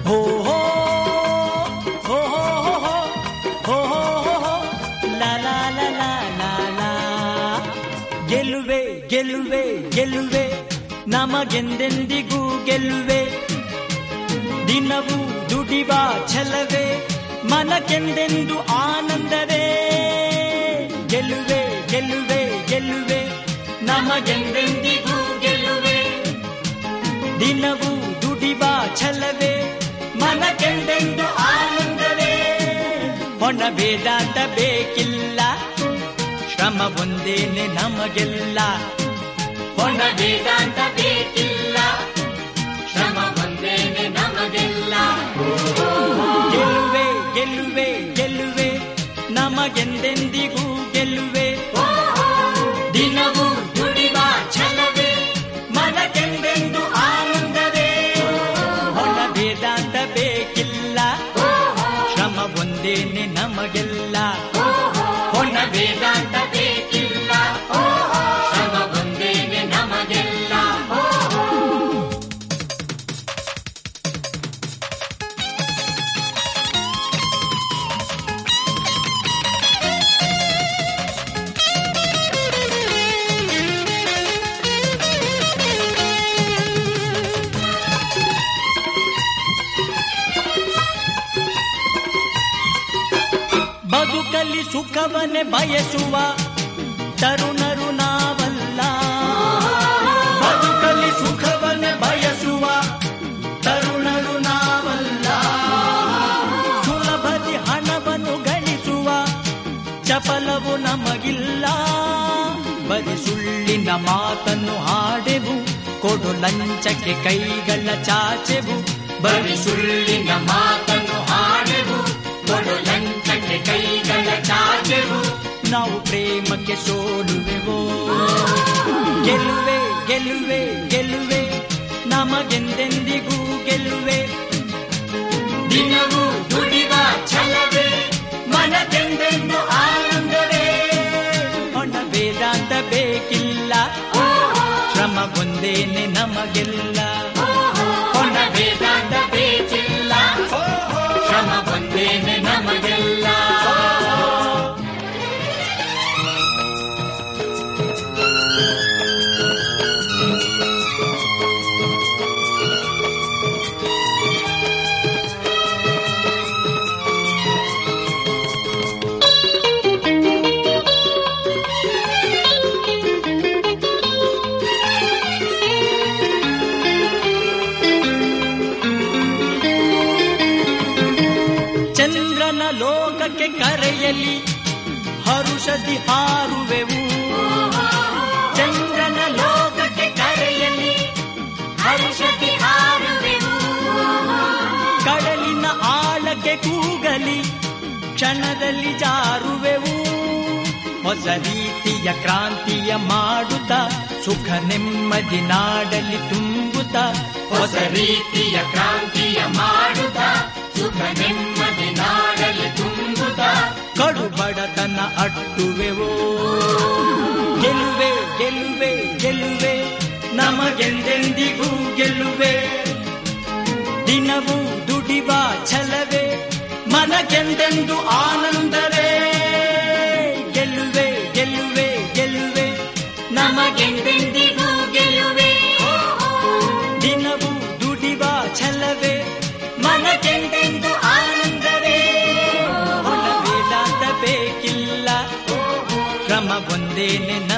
ಹೋ ಹೋ ಹೋ ಹೋ ಹೋ ಹೋ ಹೋ ಹೋ ಹೋ ಲಾ ಲಾ ಲಾ ಲಾ ಲಾ ಲಾ ಗೆಲ್ಲುವೆ ಗೆಲ್ಲುವೆ ಗೆಲ್ಲುವೆ ನಮಗೆಂದೆಂದಿಗೂ ಗೆಲ್ಲುವೆ ದಿನವೂ ದುಡಿವ ಛಲವೇ ಮನಕ್ಕೆಂದೆಂದು ಆನಂದವೇ ಗೆಲ್ಲುವೆ ಗೆಲ್ಲುವೆ ಗೆಲ್ಲುವೆ ನಮಗೆಂದೆಂದಿಗೂ ಗೆಲ್ಲುವೆ ದಿನವೂ ದುಡಿವ ಛಲವೇ ಮನಕ್ಕೆಂದೆಂದು ಆನಂದವೇ ಹೊಣ ವೇದಾಂತ ಬೇಕಿಲ್ಲ ಶ್ರಮ ಒಂದೇನೆ ನಮಗೆಲ್ಲ ಹೊಣ ವೇದಾಂತ ಬೇಕಿಲ್ಲ ಶ್ರಮ ಒಂದೇನೆ ನಮಗೆಲ್ಲ ಗೆಲ್ಲುವೆ ಗೆಲ್ಲುವೆ ಗೆಲ್ಲುವೆ ನಮಗೆಂದೆಂದಿಗೂ ಗೆಲ್ಲುವೆ ದಿನವೂ ದುಡಿವ ಛಲವೇ ಮನಗೆಂದೆಂದು ಆನಂದವೇ ಹೊಣ ವೇದಾಂತ ಬೇಕಿಲ್ಲ ಶ್ರಮ ಒಂದೇನೆ ನಮಗೆಲ್ಲ ಹೊಣ ವೇದಾಂತ ಬೇಕಿಲ್ಲ ಶ್ರಮ ಒಂದೇನೆ ನಮಗೆಲ್ಲ ಬದುಕಲ್ಲಿ ಸುಖವನ್ನೇ ಬಯಸುವ ತರುಣರು ನಾವಲ್ಲ ಬದುಕಲ್ಲಿ ಸುಖವನ್ನೇ ಬಯಸುವ ತರುಣರು ನಾವಲ್ಲ ಸುಲಭದಿ ಹಣವನ್ನು ಗಳಿಸುವ ಚಪಲವು ನಮಗಿಲ್ಲ ಬರಿ ಸುಳ್ಳಿನ ಮಾತನ್ನು ಹಾಡೆವು ಕೊಡು ಲಂಚಕ್ಕೆ ಕೈಗಳ ಚಾಚೆವು ಬರಿ ಸುಳ್ಳಿನ ಮಾತನ್ನು ಹಾಡೆವು ಕೊಡು ಲಂಚಕ್ಕೆ ಕೈಗಳ ಚಾಚೆವು ನಾವು ಪ್ರೇಮಕ್ಕೆ ಸೋಲುವೆವೋ ಗೆಲ್ಲುವೆ ಗೆಲ್ಲುವೆ ಗೆಲ್ಲುವೆ ನಮಗೆಂದೆಂದಿಗೂ ಗೆಲ್ಲುವೆ ದಿನವೂ ದುಡಿವ ಛಲವೇ ಮನಗೆಂದೆಂದು ಆನಂದವೇ ಹೊಣ ವೇದಾಂತ ಬೇಕಿಲ್ಲ ಶ್ರಮ ಒಂದೇನೆ ನಮಗೆಲ್ಲ ಹೊಣ ವೇದಾಂತ ಬೇಕಿಲ್ಲ ಶ್ರಮ ಒಂದೇನೆ ನಮಗೆಲ್ಲ ಚಂದ್ರನ ಲೋಕಕ್ಕೆ ಕರೆಯಲಿ ಹರುಷದಿ ಹಾರುವೆವು ಚಂದ್ರನ ಲೋಕಕ್ಕೆ ಕರೆಯಲಿ ಹರುಷದಿ ಹಾರುವೆವು ಕಡಲಿನ ಆಳಕ್ಕೆ ಕೂಗಲಿ ಕ್ಷಣದಲ್ಲಿ ಜಾರುವೆವು ಹೊಸ ರೀತಿಯ ಕ್ರಾಂತಿಯ ಮಾಡುತ್ತ ಸುಖ ನೆಮ್ಮದಿ ನಾಡಲಿ ತುಂಬುತ್ತ ಹೊಸ ರೀತಿಯ ಕ್ರಾಂತಿಯ ಮಾಡುತ್ತ ಸುಖ ನೆಮ್ಮದಿ ನಾಡಲಿ ತುಂಬುತ್ತ ಕಡು ಬಡತನ ಅಟ್ಟುವೆವೋ ಗೆಲ್ಲುವೆ ಗೆಲ್ಲುವೆ ಗೆಲ್ಲುವೆ ನಮಗೆಂದೆಂದಿಗೂ ಗೆಲ್ಲುವೆ ದಿನವೂ ದುಡಿವ ಛಲವೇ ಮನಗೆಂದೆಂದು ಆನಂದವೇ ಗೆಲ್ಲುವೆ ಗೆಲ್ಲುವೆ ಗೆಲ್ಲುವೆ ನಮಗೆಂದೆಂದಿಗೂ ಗೆಲ್ಲುವೆ ದಿನವೂ ದುಡಿವ ಛಲವೇ ಮನಗೆಂದೆಂದು ಆನಂದವೇ ಹೊಲ ವೇದಾಂತ ಬೇಕಿಲ್ಲ ಶ್ರಮ ಒಂದೇನೆ